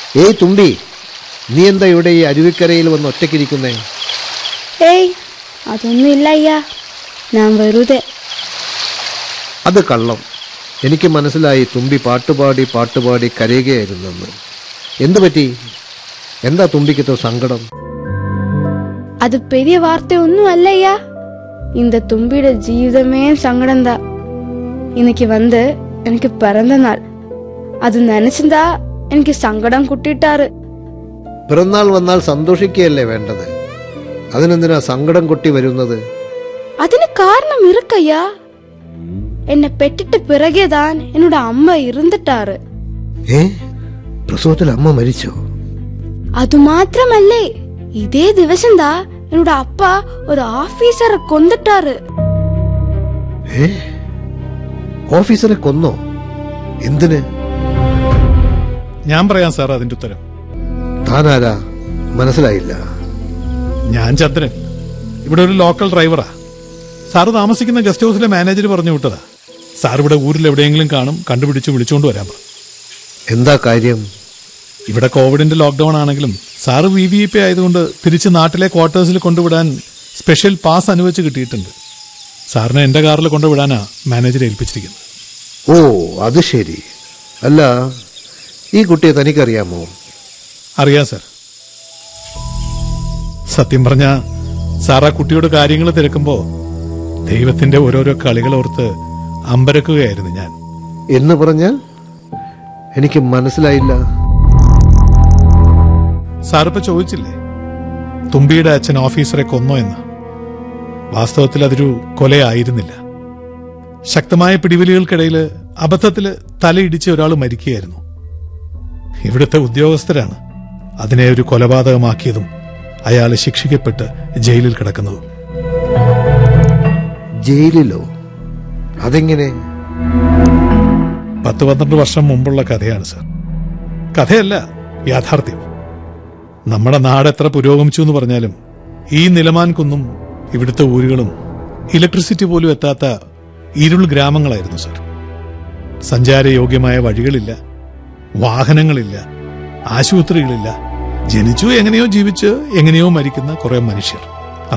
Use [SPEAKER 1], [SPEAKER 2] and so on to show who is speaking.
[SPEAKER 1] ഏയ് തുമ്പി നീ എന്താ ഇവിടെ ഈ അരുവിക്കരയിൽ വന്ന് ഒറ്റയ്ക്കിരിക്കുന്നേ
[SPEAKER 2] ഏയ് അതൊന്നുമില്ല അയ്യാ ഞാൻ വെറുതെ
[SPEAKER 1] അത് കള്ളം എനിക്ക് മനസ്സിലായി തുമ്പി പാട്ടുപാടി പാട്ടുപാടി കരയുകയായിരുന്നെന്ന് എന്തു പറ്റി എന്താ തുമ്പിക്കത്തോ സങ്കടം
[SPEAKER 2] அது பெரிய வார்த்தை ஒன்றும் அல்லையா இந்த தும்பியோட ஜீவிதமே சங்கடம் தான் இன்னைக்கு வந்து எனக்கு பிறந்த நாள் அது நினைச்சிருந்தா எனக்கு சங்கடம் குட்டிட்டாரு
[SPEAKER 1] പിറന്നാൾ വന്നാൽ സന്തോഷിക്കുകയല്ലേ വേണ്ടത് അതിനെന്തിനാ സങ്കടം കൊട്ടി വരുന്നത്
[SPEAKER 2] അതിന് காரணம் இருக்கையா என்னை பெற்றுட்டு பிறகேதான் என்னோட அம்மா இருந்துட்டாரு
[SPEAKER 1] ഏ പ്രസവത്തിൽ അമ്മ മരിച്ചോ
[SPEAKER 2] அது மாத்திரமல்லே இதே ദിവസംതാ என்னோட அப்பா ஒரு ஆபீசரை கொந்துட்டாரு
[SPEAKER 1] ഏ ഓഫീസറെ കൊന്നോ എന്തിന്
[SPEAKER 3] ഞാൻ പറയാം സാർ അതിന്റെ ഉത്തരം
[SPEAKER 1] താനാരാ മനസ്സിലായില്ല
[SPEAKER 3] ഞാൻ ചന്ദ്രൻ ഇവിടെ ഒരു ലോക്കൽ ഡ്രൈവറാ സാറ് താമസിക്കുന്ന ഗസ്റ്റ് ഹൗസിലെ മാനേജർ പറഞ്ഞു വിട്ടതാ സാർ ഇവിടെ ഊരിൽ എവിടെയെങ്കിലും കാണും കണ്ടുപിടിച്ച് വിളിച്ചുകൊണ്ട് വരാൻ പറഞ്ഞു
[SPEAKER 1] എന്താ കാര്യം
[SPEAKER 3] ഇവിടെ കോവിഡിന്റെ ലോക്ക്ഡൌൺ ആണെങ്കിലും സാറ് വി വി പി ആയതുകൊണ്ട് തിരിച്ച് നാട്ടിലെ ക്വാർട്ടേഴ്സിൽ കൊണ്ടുവിടാൻ സ്പെഷ്യൽ പാസ് അനുവദിച്ച് കിട്ടിയിട്ടുണ്ട് സാറിനെ എന്റെ കാറിൽ കൊണ്ടുവിടാനാ മാനേജർ ഏൽപ്പിച്ചിരിക്കുന്നത്
[SPEAKER 1] ഓ അത് ശരി അല്ല ഈ കുട്ടിയെ തനിക്കറിയാമോ
[SPEAKER 3] അറിയാം സാർ സത്യം പറഞ്ഞ സാർ ആ കുട്ടിയോട് കാര്യങ്ങൾ തിരക്കുമ്പോ ദൈവത്തിന്റെ ഓരോരോ കളികൾ ഓർത്ത് അമ്പരക്കുകയായിരുന്നു ഞാൻ
[SPEAKER 1] എന്ന് പറഞ്ഞാൽ എനിക്ക് മനസ്സിലായില്ല
[SPEAKER 3] സാർ ഇപ്പൊ ചോദിച്ചില്ലേ തുമ്പിയുടെ അച്ഛൻ ഓഫീസറെ കൊന്നോ എന്ന് വാസ്തവത്തിൽ അതൊരു കൊലയായിരുന്നില്ല ശക്തമായ പിടിവലികൾക്കിടയിൽ അബദ്ധത്തില് തലയിടിച്ച് ഒരാൾ മരിക്കുകയായിരുന്നു ഇവിടുത്തെ ഉദ്യോഗസ്ഥരാണ് അതിനെ ഒരു കൊലപാതകമാക്കിയതും അയാൾ ശിക്ഷിക്കപ്പെട്ട് ജയിലിൽ കിടക്കുന്നതും
[SPEAKER 1] ജയിലിലോ അതെങ്ങനെ
[SPEAKER 3] പത്ത് പന്ത്രണ്ട് വർഷം മുമ്പുള്ള കഥയാണ് സർ കഥയല്ല യാഥാർത്ഥ്യം നമ്മുടെ നാട് എത്ര പുരോഗമിച്ചു എന്ന് പറഞ്ഞാലും ഈ നിലമാൻ കുന്നും ഇവിടുത്തെ ഊരുകളും ഇലക്ട്രിസിറ്റി പോലും എത്താത്ത ഇരുൾ ഗ്രാമങ്ങളായിരുന്നു സർ സഞ്ചാരയോഗ്യമായ വഴികളില്ല വാഹനങ്ങളില്ല ആശുപത്രികളില്ല ജനിച്ചു എങ്ങനെയോ ജീവിച്ച് എങ്ങനെയോ മരിക്കുന്ന കുറെ മനുഷ്യർ